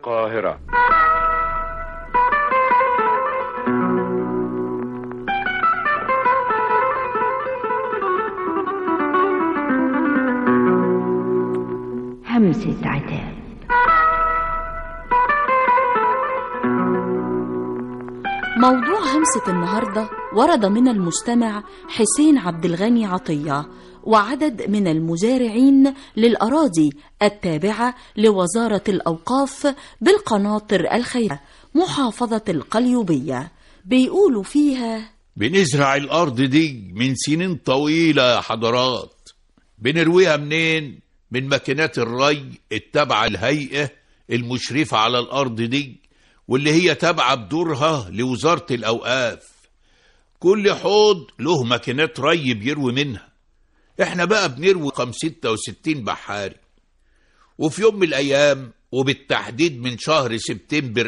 القاهرة همسة عتاب موضوع همسة النهاردة ورد من المستمع حسين عبد الغني عطية وعدد من المزارعين للأراضي التابعة لوزارة الأوقاف بالقناطر الخيرية محافظة القليوبية بيقولوا فيها بنزرع الأرض دي من سنين طويلة يا حضرات بنرويها منين؟ من ماكينات الري التابعة الهيئة المشرفة على الأرض دي واللي هي تابعة بدورها لوزارة الأوقاف كل حوض له ماكينات ري بيروي منها احنا بقى بنروي قم 66 بحاري وفي يوم من الأيام وبالتحديد من شهر سبتمبر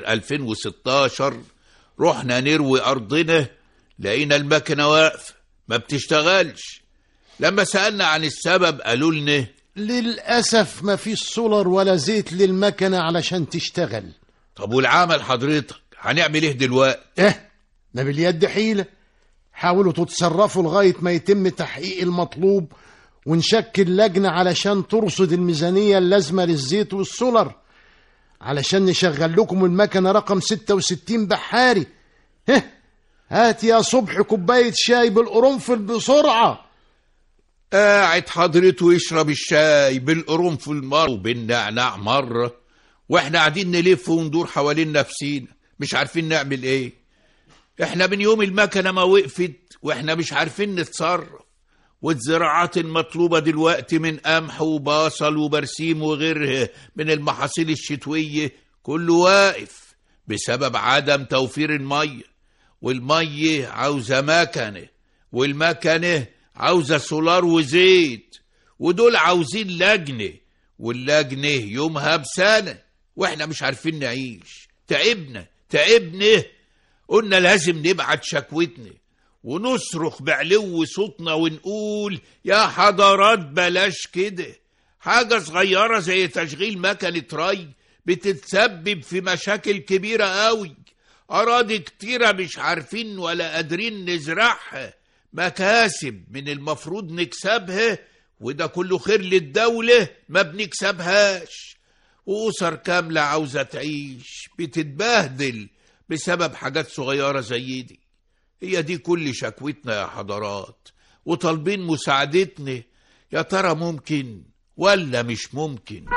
2016 رحنا نروي أرضنا لقينا المكنة واقفة ما بتشتغلش لما سألنا عن السبب قالوا لنا للأسف ما فيش سولر ولا زيت للمكنة علشان تشتغل طب والعمل حضرتك هنعمل ايه دلوقتي اه ما باليد حيلة حاولوا تتصرفوا لغاية ما يتم تحقيق المطلوب ونشكل لجنة علشان ترصد الميزانية اللازمة للزيت والسولر علشان نشغل لكم المكنة رقم 66 بحاري ها هات يا صبح كوباية شاي بالقرنفل بسرعة قاعد حضرته يشرب الشاي بالقرنفل مرة وبالنعناع مرة واحنا قاعدين نلف وندور حوالين نفسينا مش عارفين نعمل ايه احنا من يوم المكنة ما وقفت واحنا مش عارفين نتصرف والزراعات المطلوبة دلوقتي من قمح وبصل وبرسيم وغيرها من المحاصيل الشتوية كله واقف بسبب عدم توفير المية والمية عاوزة مكنة والمكنة عاوزة سولار وزيت ودول عاوزين لجنة واللجنة يومها بسنة واحنا مش عارفين نعيش تعبنا تعبنا قلنا لازم نبعت شكوتنا ونصرخ بعلو صوتنا ونقول يا حضرات بلاش كده حاجة صغيرة زي تشغيل مكنة ري بتتسبب في مشاكل كبيرة قوي أراضي كتيرة مش عارفين ولا قادرين نزرعها مكاسب من المفروض نكسبها وده كله خير للدولة ما بنكسبهاش وأسر كاملة عاوزة تعيش بتتبهدل بسبب حاجات صغيرة زي دي هي دي كل شكوتنا يا حضرات وطالبين مساعدتنا يا ترى ممكن ولا مش ممكن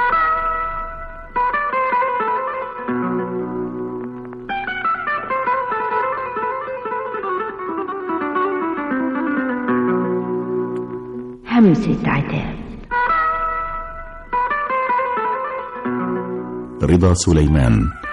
همسة عتاب رضا سليمان